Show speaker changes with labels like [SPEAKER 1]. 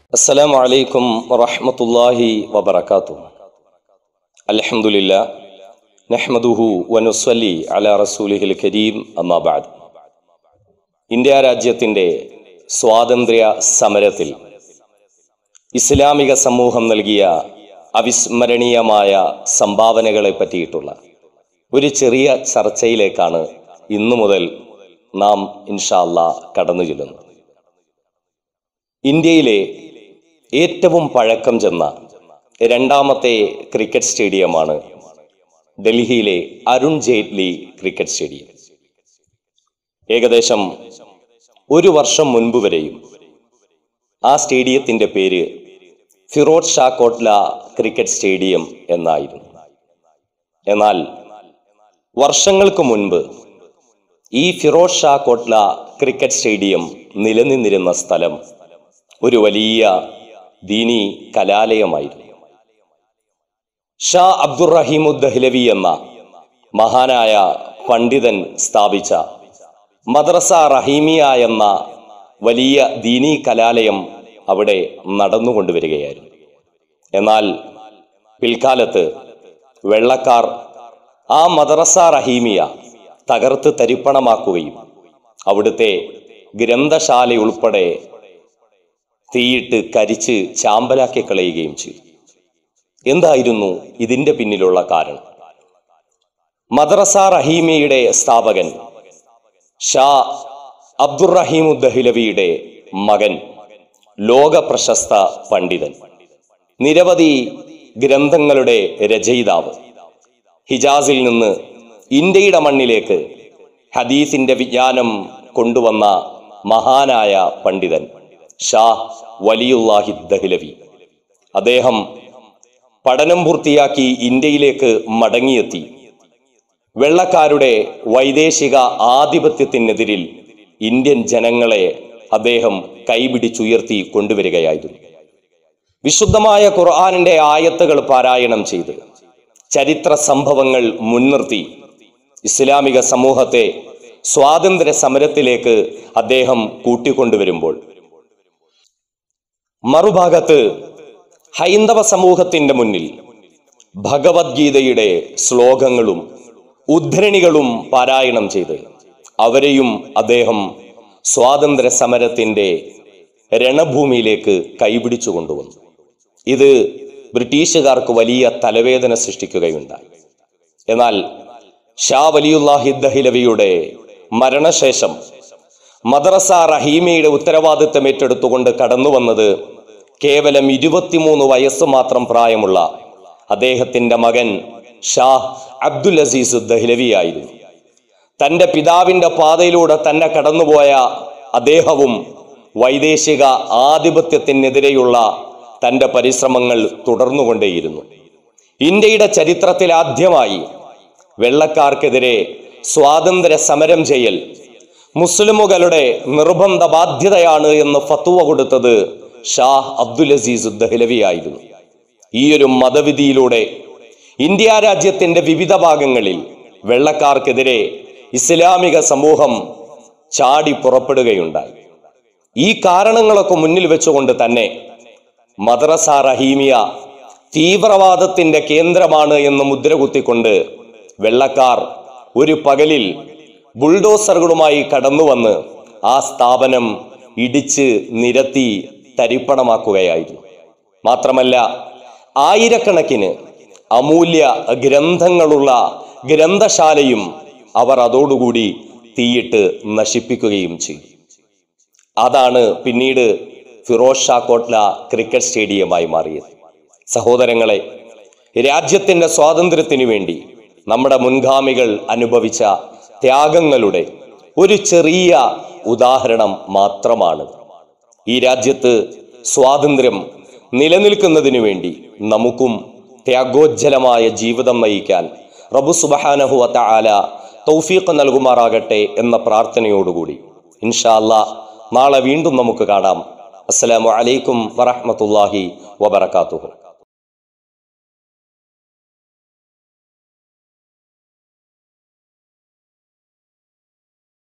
[SPEAKER 1] السلام عليكم ورحمة الله وبركاته الحمد لله نحمده ونصلي على رسوله الكريم أما بعد India രാജ്യത്തിൻ്റെ സ്വാതന്ത്ര്യ സമരത്തിൽ ഇസ്ലാമിക സമൂഹം നൽകിയ അവിസ്മരണീയമായ സംഭാവനകളെ പറ്റിയിട്ടുള്ള ഒരു ചെറിയ ചർച്ചയിലേക്കാണ് ഇന്നു മുതൽ നാം ഇൻഷാല്ല കടന്നു ചെല്ലുന്നത് ഇന്ത്യയിലെ ഏറ്റവും പഴക്കം ചെന്ന രണ്ടാമത്തെ ക്രിക്കറ്റ് സ്റ്റേഡിയമാണ് ഡൽഹിയിലെ അരുൺ ജെയ്റ്റ്ലി ക്രിക്കറ്റ് സ്റ്റേഡിയം ഏകദേശം ഒരു വർഷം മുൻപ് വരെയും ആ സ്റ്റേഡിയത്തിന്റെ പേര് ഫിറോസ് ഷാ കോട്ട്ല ക്രിക്കറ്റ് സ്റ്റേഡിയം എന്നായിരുന്നു എന്നാൽ വർഷങ്ങൾക്ക് മുൻപ് ഈ ഫിറോസ് ഷാ കോട്ട്ല ക്രിക്കറ്റ് സ്റ്റേഡിയം നിലനിന്നിരുന്ന സ്ഥലം ഒരു വലിയ ദീനി കലാലയമായിരുന്നു ഷാ അബ്ദുറഹീമുദ്ദഹ്ലവി എന്ന മഹാനായ പണ്ഡിതൻ സ്ഥാപിച്ച മദ്രസ റഹീമിയ എന്ന വലിയ ദീനി കലാലയം അവിടെ നടന്നുകൊണ്ടുവരികയായിരുന്നു എന്നാൽ പിൽക്കാലത്ത് വെള്ളക്കാർ ആ മദ്രസ റഹീമിയ തകർത്ത് തരിപ്പണമാക്കുകയും അവിടുത്തെ ഗ്രന്ഥശാല ഉൾപ്പെടെ തീയിട്ട് കരിച്ച് ചാമ്പലാക്കി കളയുകയും ചെയ്തു എന്തായിരുന്നു ഇതിന്റെ പിന്നിലുള്ള കാരണം മദ്രസ റഹീമിയുടെ സ്ഥാപകൻ ഷാ അബ്ദുറഹീമുദ്ദഹിലവിയുടെ മകൻ ലോക പ്രശസ്ത പണ്ഡിതൻ നിരവധി ഗ്രന്ഥങ്ങളുടെ രചയിതാവ് ഹിജാസിൽ നിന്ന് ഇന്ത്യയുടെ മണ്ണിലേക്ക് ഹദീസിന്റെ വിജ്ഞാനം കൊണ്ടുവന്ന മഹാനായ പണ്ഡിതൻ ഷാ വലിയുല്ലാഹി ദഹ്ലവി അദ്ദേഹം പഠനം പൂർത്തിയാക്കി ഇന്ത്യയിലേക്ക് മടങ്ങിയെത്തി വെള്ളക്കാരുടെ വൈദേശിക ആധിപത്യത്തിനെതിരിൽ ഇന്ത്യൻ ജനങ്ങളെ അദ്ദേഹം കൈപിടിച്ചുയർത്തി കൊണ്ടുവരികയായിരുന്നു വിശുദ്ധമായ ഖുർആാനിന്റെ ആയത്തുകൾ പാരായണം ചെയ്ത് ചരിത്ര സംഭവങ്ങൾ മുൻനിർത്തി ഇസ്ലാമിക സമൂഹത്തെ സ്വാതന്ത്ര്യ സമരത്തിലേക്ക് അദ്ദേഹം കൂട്ടിക്കൊണ്ടുവരുമ്പോൾ മറുഭാഗത്ത് ഹൈന്ദവ സമൂഹത്തിന്റെ മുന്നിൽ ഭഗവത്ഗീതയുടെ ശ്ലോകങ്ങളും ഉദ്ധരണികളും പാരായണം ചെയ്ത് അവരെയും അദ്ദേഹം സ്വാതന്ത്ര്യ സമരത്തിന്റെ രണഭൂമിയിലേക്ക് കൈപിടിച്ചു കൊണ്ടുവന്നു ഇത് ബ്രിട്ടീഷുകാർക്ക് വലിയ തലവേദന സൃഷ്ടിക്കുകയുണ്ടായി എന്നാൽ ഷാ വലിയുല്ലാഹി ദഹിലവിയുടെ മരണശേഷം മദ്രസ റഹീമയുടെ ഉത്തരവാദിത്തം ഏറ്റെടുത്തുകൊണ്ട് കടന്നു വന്നത് കേവലം ഇരുപത്തിമൂന്ന് വയസ്സ് മാത്രം പ്രായമുള്ള അദ്ദേഹത്തിന്റെ മകൻ ഷാ അബ്ദുൽ അസീസ് ദഹ്ലവിയായിരുന്നു തന്റെ പിതാവിന്റെ പാതയിലൂടെ തന്നെ കടന്നുപോയ അദ്ദേഹവും വൈദേശിക ആധിപത്യത്തിനെതിരെയുള്ള തന്റെ പരിശ്രമങ്ങൾ തുടർന്നുകൊണ്ടേയിരുന്നു ഇന്ത്യയുടെ ചരിത്രത്തിൽ ആദ്യമായി വെള്ളക്കാർക്കെതിരെ സ്വാതന്ത്ര്യ സമരം ചെയ്യൽ മുസ്ലിമുകളുടെ നിർബന്ധ ബാധ്യതയാണ് എന്ന് ഫത്തുവ കൊടുത്തത് ഷാ അബ്ദുൽ അസീസ് ദഹ്ലവിയായിരുന്നു ഈ ഒരു മതവിധിയിലൂടെ ഇന്ത്യ രാജ്യത്തിന്റെ വിവിധ ഭാഗങ്ങളിൽ വെള്ളക്കാർക്കെതിരെ ഇസ്ലാമിക സമൂഹം ചാടി പുറപ്പെടുകയുണ്ടായി ഈ കാരണങ്ങളൊക്കെ മുന്നിൽ വെച്ചുകൊണ്ട് തന്നെ മദ്രസ റഹീമിയ തീവ്രവാദത്തിന്റെ കേന്ദ്രമാണ് എന്ന് മുദ്ര കുത്തിക്കൊണ്ട് വെള്ളക്കാർ ഒരു പകലിൽ ബുൾഡോസറുകളുമായി കടന്നു വന്ന് ആ സ്ഥാപനം ഇടിച്ച് നിരത്തി തരിപ്പണമാക്കുകയായിരുന്നു മാത്രമല്ല ആയിരക്കണക്കിന് അമൂല്യ ഗ്രന്ഥങ്ങളുള്ള ഗ്രന്ഥശാലയും അവർ അതോടുകൂടി തീയിട്ട് നശിപ്പിക്കുകയും ചെയ്തു അതാണ് പിന്നീട് ഫിറോസ് ഷാ കോട്ട്ല ക്രിക്കറ്റ് സ്റ്റേഡിയമായി മാറിയത് സഹോദരങ്ങളെ രാജ്യത്തിന്റെ സ്വാതന്ത്ര്യത്തിനു വേണ്ടി നമ്മുടെ മുൻഗാമികൾ അനുഭവിച്ച ത്യാഗങ്ങളുടെ ഒരു ചെറിയ ഉദാഹരണം മാത്രമാണ് ഈ രാജ്യത്ത് സ്വാതന്ത്ര്യം നിലനിൽക്കുന്നതിനു വേണ്ടി നമുക്കും ത്യാഗോജ്ജലമായ ജീവിതം നയിക്കാൻ റബു സുബഹാനഹുവ ആല തൗഫീഖ് നൽകുമാറാകട്ടെ എന്ന പ്രാർത്ഥനയോടുകൂടി ഇൻഷാ അല്ലാ നാളെ വീണ്ടും നമുക്ക് കാണാം അസ്സലാമു അലൈക്കും വറഹ്മത്തുള്ളാഹി വബറകാതുഹു